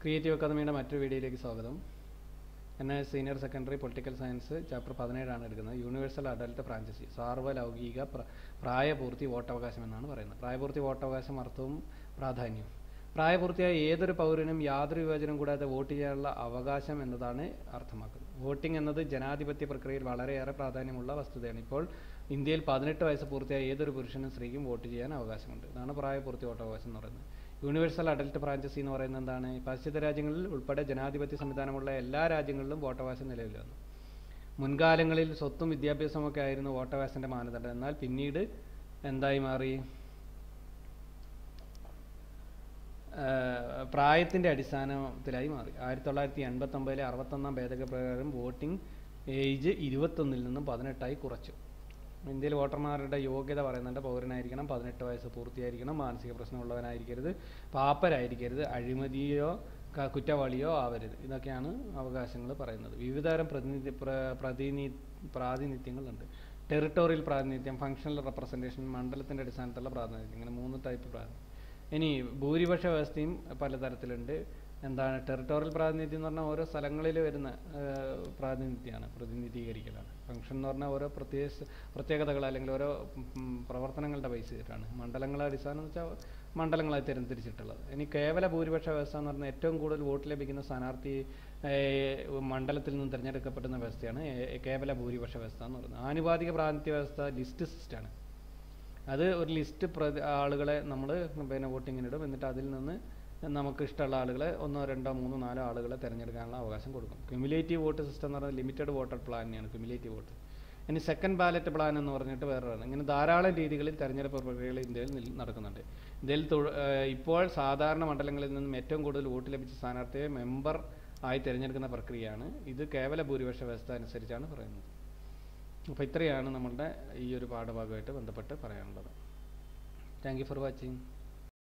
creative അക്കാദമിയുടെ മറ്റൊരു വീഡിയോയിലേക്ക് സ്വാഗതം എന്നെ senior secondary political science chapter പതിനേഴാണ് എടുക്കുന്നത് യൂണിവേഴ്സൽ അഡൽട്ട് ഫ്രാഞ്ചൈസി സാർവലൗകിക പ്ര പ്രായപൂർത്തി വോട്ടവകാശം എന്നാണ് പറയുന്നത് പ്രായപൂർത്തി വോട്ടവകാശം അർത്ഥവും പ്രാധാന്യവും പ്രായപൂർത്തിയായ ഏതൊരു പൗരനും യാതൊരു വിവേചനം കൂടാതെ വോട്ട് ചെയ്യാനുള്ള അവകാശം എന്നതാണ് അർത്ഥമാക്കുന്നത് വോട്ടിംഗ് എന്നത് ജനാധിപത്യ പ്രക്രിയയിൽ വളരെയേറെ പ്രാധാന്യമുള്ള വസ്തുതയാണ് ഇപ്പോൾ ഇന്ത്യയിൽ പതിനെട്ട് വയസ്സ് പൂർത്തിയായ ഏതൊരു പുരുഷനും സ്ത്രീക്കും വോട്ട് ചെയ്യാൻ അവകാശമുണ്ട് ഇതാണ് പ്രായപൂർത്തി വോട്ടവകാശം എന്ന് പറയുന്നത് യൂണിവേഴ്സൽ അഡൽട്ട് ഫ്രാഞ്ചൈസി എന്ന് പറയുന്നത് എന്താണ് പാശ്ചാത്യ രാജ്യങ്ങളിൽ ഉൾപ്പെടെ ജനാധിപത്യ സംവിധാനമുള്ള എല്ലാ രാജ്യങ്ങളിലും വോട്ടവകാശം നിലവിൽ വന്നു മുൻകാലങ്ങളിൽ സ്വത്തും വിദ്യാഭ്യാസവും ഒക്കെ ആയിരുന്നു വോട്ടവകാശത്തിന്റെ മാനദണ്ഡം എന്നാൽ പിന്നീട് എന്തായി മാറി ആഹ് പ്രായത്തിന്റെ അടിസ്ഥാനത്തിലായി മാറി ആയിരത്തി തൊള്ളായിരത്തി എൺപത്തി ഒമ്പതിലെ അറുപത്തൊന്നാം ഭേദഗതി പ്രകാരം വോട്ടിംഗ് ഏജ് ഇരുപത്തൊന്നിൽ നിന്നും പതിനെട്ടായി കുറച്ചു ഇന്ത്യയിൽ വോട്ടർമാരുടെ യോഗ്യത പറയുന്നുണ്ട് പൗരനായിരിക്കണം പതിനെട്ട് വയസ്സ് പൂർത്തിയായിരിക്കണം മാനസിക പ്രശ്നമുള്ളവനായിരിക്കരുത് പാപ്പരായിരിക്കരുത് അഴിമതിയോ ക- കുറ്റവാളിയോ ആവരുത് ഇതൊക്കെയാണ് അവകാശങ്ങൾ പറയുന്നത് വിവിധതരം പ്രതിനിധി പ്ര- പ്രതിനി പ്രാതിനിധ്യങ്ങളുണ്ട് ടെറിട്ടോറിയൽ പ്രാതിനിധ്യം ഫങ്ഷണൽ റെപ്രസെൻറ്റേഷൻ മണ്ഡലത്തിൻ്റെ അടിസ്ഥാനത്തിലുള്ള പ്രാതിനിധ്യം ഇങ്ങനെ മൂന്ന് ടൈപ്പ് പ്രാതിനിധ്യം ഇനി ഭൂരിപക്ഷ വ്യവസ്ഥയും പലതരത്തിലുണ്ട് എന്താണ് ടെറിട്ടോറിയൽ പ്രാതിനിധ്യം എന്ന് പറഞ്ഞാൽ ഓരോ സ്ഥലങ്ങളിൽ വരുന്ന ഏഹ്, പ്രാതിനിധ്യമാണ് പ്രതിനിധീകരിക്കലാണ് ഫംഗ്ഷൻ എന്ന് പറഞ്ഞാൽ ഓരോ പ്രത്യേക സ് പ്രത്യേകതകൾ അല്ലെങ്കിൽ ഓരോ ഉം, പ്രവർത്തനങ്ങളുടെ ബേസ് ചെയ്തിട്ടാണ് മണ്ഡലങ്ങളെ അടിസ്ഥാനം എന്ന് വെച്ചാൽ മണ്ഡലങ്ങളായി തിരഞ്ഞെടുത്തിട്ടുള്ളത് ഇനി കേവല ഭൂരിപക്ഷ വ്യവസ്ഥ എന്ന് പറഞ്ഞാൽ ഏറ്റവും കൂടുതൽ വോട്ട് ലഭിക്കുന്ന സ്ഥാനാർത്ഥി ഏഹ്, മണ്ഡലത്തിൽ നിന്ന് തിരഞ്ഞെടുക്കപ്പെടുന്ന വ്യവസ്ഥയാണ് ഏ- കേവല ഭൂരിപക്ഷ വ്യവസ്ഥ എന്ന് പറയുന്നത് ആനുപാതിക പ്രാതിനിധ്യ വ്യവസ്ഥ ലിസ്റ്റ് സിസ്റ്റമാണ് അത് ഒരു ലിസ്റ്റ് പ്രതി ആളുകളെ നമ്മൾ പിന്നെ വോട്ടിങ്ങിന് ഇടും എന്നിട്ട് അതിൽ നിന്ന് നമുക്ക് ഇഷ്ടമുള്ള ആളുകളെ ഒന്നോ രണ്ടോ മൂന്നോ നാലോ ആളുകളെ തിരഞ്ഞെടുക്കാനുള്ള അവകാശം കൊടുക്കും ക്യുമുലേറ്റീവ് വോട്ട് സിസ്റ്റം എന്ന് പറയുന്നത് ലിമിറ്റഡ് വോട്ടർ പ്ലാനിനെയാണ് ക്യുമുലേറ്റീവ് വോട്ട് ഇനി സെക്കൻഡ് ബാലറ്റ് പ്ലാൻ എന്ന് പറഞ്ഞിട്ട് വേറൊരാണ് ഇങ്ങനെ ധാരാളം രീതികളിൽ തെരഞ്ഞെടുപ്പ് പ്രക്രിയകൾ ഇന്ത്യയിൽ നിൽ- നടക്കുന്നുണ്ട് ഇന്ത്യയിൽ തൊഴ- ഏഹ് ഇപ്പോൾ സാധാരണ മണ്ഡലങ്ങളിൽ നിന്നും ഏറ്റവും കൂടുതൽ വോട്ട് ലഭിച്ച സ്ഥാനാർത്ഥിയെ മെമ്പർ ആയി തിരഞ്ഞെടുക്കുന്ന പ്രക്രിയയാണ് ഇത് കേവല ഭൂരിപക്ഷ വ്യവസ്ഥ അനുസരിച്ചാണ് പറയുന്നത് അപ്പോൾ ഇത്രയാണ് നമ്മളുടെ ഈ ഒരു പാഠഭാഗമായിട്ട് ബന്ധപ്പെട്ട് പറയാനുള്ളത് താങ്ക് യു ഫോർ വാച്ചിങ്